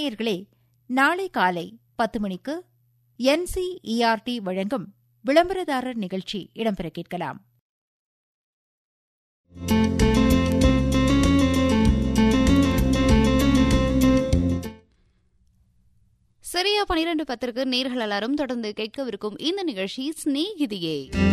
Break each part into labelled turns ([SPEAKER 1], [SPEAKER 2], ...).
[SPEAKER 1] நேயர்களே நாளை காலை பத்து மணிக்கு என்சிஇஆர்டி வழங்கும் விளம்பரதாரர் நிகழ்ச்சி இடம்பெற கேட்கலாம்
[SPEAKER 2] சரியா பனிரெண்டு பத்திற்கு நேர்கள் எல்லாரும் தொடர்ந்து கேட்கவிருக்கும் இந்த நிகழ்ச்சி ஸ்நேகிதியே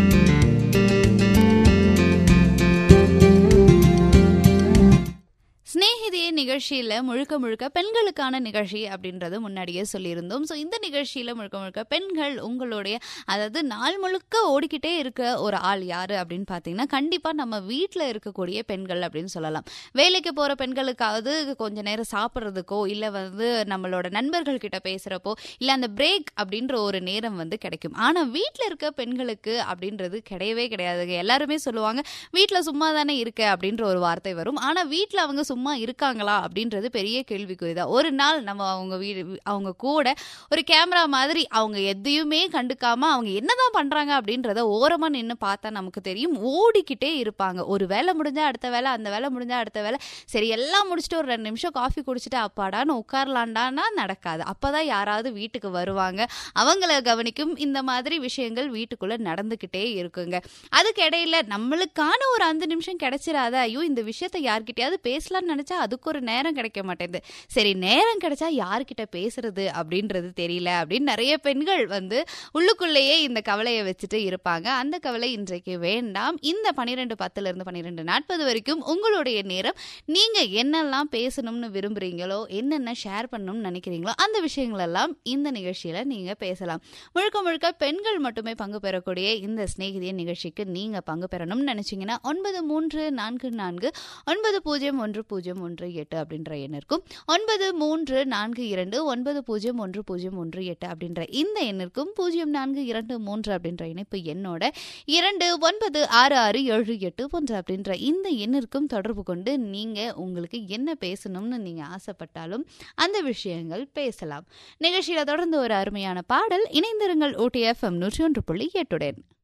[SPEAKER 2] ஸ்நேகிதியே நிகழ்ச்சியில முழுக்க முழுக்க பெண்களுக்கான நிகழ்ச்சி அப்படின்றது முன்னாடியே சொல்லியிருந்தோம் ஸோ இந்த நிகழ்ச்சியில முழுக்க முழுக்க பெண்கள் உங்களுடைய அதாவது நாள் முழுக்க ஓடிக்கிட்டே இருக்க ஒரு ஆள் யாரு அப்படின்னு பார்த்தீங்கன்னா கண்டிப்பா நம்ம வீட்டில் இருக்கக்கூடிய பெண்கள் அப்படின்னு சொல்லலாம் வேலைக்கு போற பெண்களுக்காவது கொஞ்ச நேரம் சாப்பிட்றதுக்கோ இல்லை வந்து நம்மளோட நண்பர்கள் கிட்ட பேசுறப்போ இல்லை அந்த பிரேக் அப்படின்ற ஒரு நேரம் வந்து கிடைக்கும் ஆனா வீட்டில் இருக்க பெண்களுக்கு அப்படின்றது கிடையவே கிடையாதுங்க எல்லாருமே சொல்லுவாங்க வீட்டில் சும்மா தானே இருக்க அப்படின்ற ஒரு வார்த்தை வரும் ஆனா வீட்டில் அவங்க சும்மா இருக்காங்களா அப்படின்றது பெரிய கேள்விக்குறிதான் ஒரு நாள் நம்ம அவங்க வீடு அவங்க கூட ஒரு கேமரா மாதிரி அவங்க எதையுமே கண்டுக்காம அவங்க என்னதான் பண்றாங்க அப்படின்றத ஓரமா நின்று பார்த்தா நமக்கு தெரியும் ஓடிக்கிட்டே இருப்பாங்க ஒரு வேலை முடிஞ்சா அடுத்த வேலை அந்த வேலை முடிஞ்சா அடுத்த வேலை சரி எல்லாம் முடிச்சுட்டு ஒரு ரெண்டு நிமிஷம் காஃபி குடிச்சிட்டு அப்பாடான்னு உட்காரலாண்டானா நடக்காது அப்பதான் யாராவது வீட்டுக்கு வருவாங்க அவங்கள கவனிக்கும் இந்த மாதிரி விஷயங்கள் வீட்டுக்குள்ள நடந்துகிட்டே இருக்குங்க அதுக்கு இடையில நம்மளுக்கான ஒரு அஞ்சு நிமிஷம் கிடைச்சிடாத ஐயோ இந்த விஷயத்த யார்கிட்டயாவது பேசலாம்னு நினைச்சா அதுக்கு ஒரு நேரம் கிடைக்க மாட்டேங்குது சரி நேரம் கிடைச்சா யார்கிட்ட பேசுறது அப்படின்றது தெரியல அப்படின்னு நிறைய பெண்கள் வந்து உள்ளுக்குள்ளேயே இந்த கவலையை வச்சுட்டு இருப்பாங்க அந்த கவலை இன்றைக்கு வேண்டாம் இந்த பன்னிரெண்டு பத்துல இருந்து பன்னிரெண்டு நாற்பது வரைக்கும் உங்களுடைய நேரம் நீங்க என்னெல்லாம் பேசணும்னு விரும்புறீங்களோ என்னென்ன ஷேர் பண்ணணும்னு நினைக்கிறீங்களோ அந்த விஷயங்கள் எல்லாம் இந்த நிகழ்ச்சியில நீங்க பேசலாம் முழுக்க முழுக்க பெண்கள் மட்டுமே பங்கு பெறக்கூடிய இந்த சிநேகிதிய நிகழ்ச்சிக்கு நீங்க பங்கு பெறணும்னு நினைச்சீங்கன்னா ஒன்பது மூன்று நான்கு நான்கு ஒன்பது பூஜ்ஜியம் ஒன்று பூஜ்ஜியம் ஒன்று எட்டு அப்படின்ற எண் இருக்கும் ஒன்பது மூன்று நான்கு இரண்டு ஒன்பது பூஜ்ஜியம் ஒன்று பூஜ்ஜியம் ஒன்று எட்டு அப்படின்ற இந்த எண்ணிற்கும் பூஜ்ஜியம் நான்கு இரண்டு மூன்று அப்படின்ற இணைப்பு எண்ணோட இரண்டு ஒன்பது ஆறு ஆறு ஏழு எட்டு ஒன்று அப்படின்ற இந்த எண்ணிற்கும் தொடர்பு கொண்டு நீங்க உங்களுக்கு என்ன பேசணும்னு நீங்க ஆசைப்பட்டாலும் அந்த விஷயங்கள் பேசலாம் நிகழ்ச்சியில தொடர்ந்து ஒரு அருமையான பாடல் இணைந்திருங்கள் ஓடிஎஃப்எம் நூற்றி ஒன்று புள்ளி எட்டுடன்